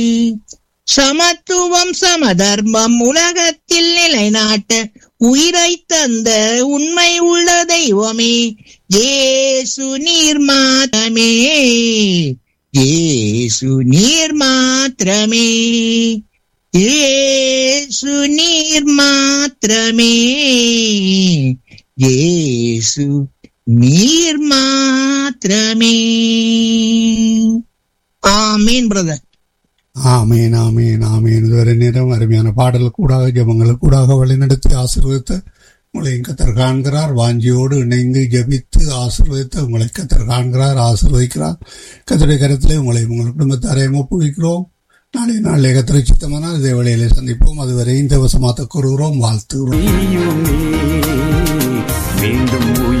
சமத்துவம் சமதர்மம் உலகத்தில் நிலைநாட்ட உயிரை தந்த உண்மை உள்ள தெய்வமே ஏசு நீர் மாத்திரமே ஏசு நீர் மாத்திரமே ஏசு நீர் மாத்திரமே ஏசு நீர் மாத்திரமே ஆமீன் பிரதர் ஆமேன் ஆமேன் ஆமேன் இதுவரை நேரம் அருமையான பாடல் கூடாக ஜபங்கள் கூடாக வழிநடத்தி ஆசீர்வதித்த உங்களை கத்தர் காண்கிறார் வாஞ்சியோடு இணைந்து ஜபித்து ஆசீர்வதித்து உங்களை கத்தர் காண்கிறார் ஆசீர்வதிக்கிறார் கத்தருடைய கருத்திலே உங்களை உங்கள் குடும்பத்தாரையும் ஒப்புவிக்கிறோம் நாளை நாளை கத்திரை சித்தமானால் இதே வேளையிலே சந்திப்போம் அதுவரை இந்த வசமாத்த கூறுகிறோம் வாழ்த்துகிறோம் நீயுமே மீண்டும்